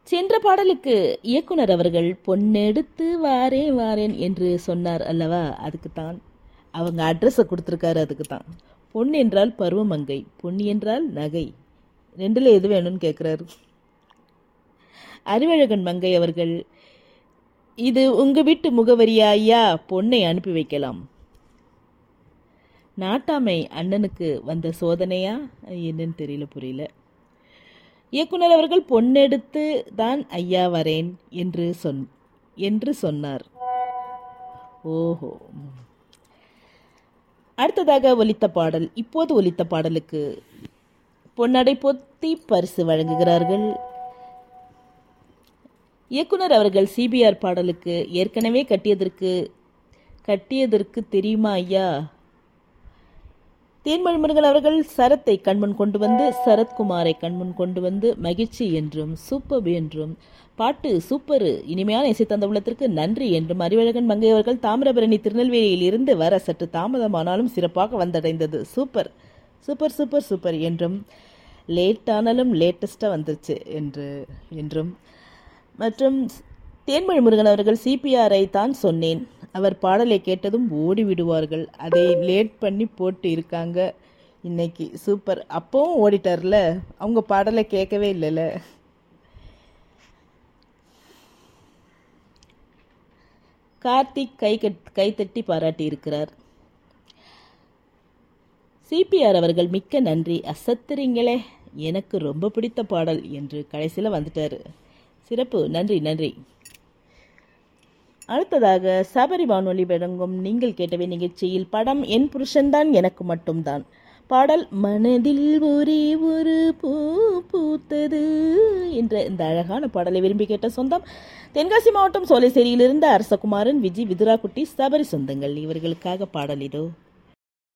சென்ற பாடலுக்கு இயக்குனர் அவர்கள் பொன்னெடுத்து வாரேன் வாரேன் என்று சொன்னார் அல்லவா அதுக்குத்தான் அவங்க அட்ரஸை கொடுத்துருக்காரு அதுக்கு தான் பொன் என்றால் பருவமங்கை பொன்னி என்றால் நகை ரெண்டில் எது வேணும்னு கேட்குறாரு அறிவழகன் மங்கை அவர்கள் இது உங்க வீட்டு முகவரியா ஐயா பொண்ணை அனுப்பி வைக்கலாம் நாட்டாமை அண்ணனுக்கு வந்த சோதனையா என்னன்னு தெரியல புரியல இயக்குனர் அவர்கள் பொன்னெடுத்து தான் ஐயா வரேன் என்று சொன் என்று சொன்னார் ஓஹோ அடுத்ததாக ஒலித்த பாடல் இப்போது ஒலித்த பாடலுக்கு பொன்னடை பொத்தி பரிசு வழங்குகிறார்கள் இயக்குனர் அவர்கள் சிபிஆர் பாடலுக்கு ஏற்கனவே கட்டியதற்கு கட்டியதற்கு தெரியுமா ஐயா தேன்மொழி முருகன் அவர்கள் சரத்தை கண்முன் கொண்டு வந்து சரத்குமாரை கண்முன் கொண்டு வந்து மகிழ்ச்சி என்றும் சூப்பர் என்றும் பாட்டு சூப்பர் இனிமையான இசை தந்த உள்ளத்திற்கு நன்றி என்றும் அறிவழகன் மங்கை அவர்கள் தாமிரபரணி திருநெல்வேலியில் இருந்து வர சற்று தாமதமானாலும் சிறப்பாக வந்தடைந்தது சூப்பர் சூப்பர் சூப்பர் சூப்பர் என்றும் லேட் ஆனாலும் லேட்டஸ்ட்டாக வந்துருச்சு என்று என்றும் மற்றும் தேன்மொழி முருகன் அவர்கள் சிபிஆரை தான் சொன்னேன் அவர் பாடலை கேட்டதும் ஓடி விடுவார்கள் அதை லேட் பண்ணி போட்டு இருக்காங்க இன்னைக்கு சூப்பர் அப்பவும் ஓடிட்டார்ல அவங்க பாடலை கேட்கவே இல்லைல்ல கார்த்திக் கை கட் கைத்தட்டி பாராட்டி இருக்கிறார் சிபிஆர் அவர்கள் மிக்க நன்றி அசத்துறீங்களே எனக்கு ரொம்ப பிடித்த பாடல் என்று கடைசியில் வந்துட்டாரு சிறப்பு நன்றி நன்றி அடுத்ததாக சபரி வானொலி வழங்கும் நீங்கள் கேட்டவை நிகழ்ச்சியில் படம் என் புருஷன்தான் எனக்கு மட்டும்தான் பாடல் மனதில் ஒரே ஒரு பூ பூத்தது என்ற இந்த அழகான பாடலை விரும்பி கேட்ட சொந்தம் தென்காசி மாவட்டம் சோலைசேரியிலிருந்து அரசகுமாரன் விஜி விதுராக்குட்டி சபரி சொந்தங்கள் இவர்களுக்காக பாடல் இதோ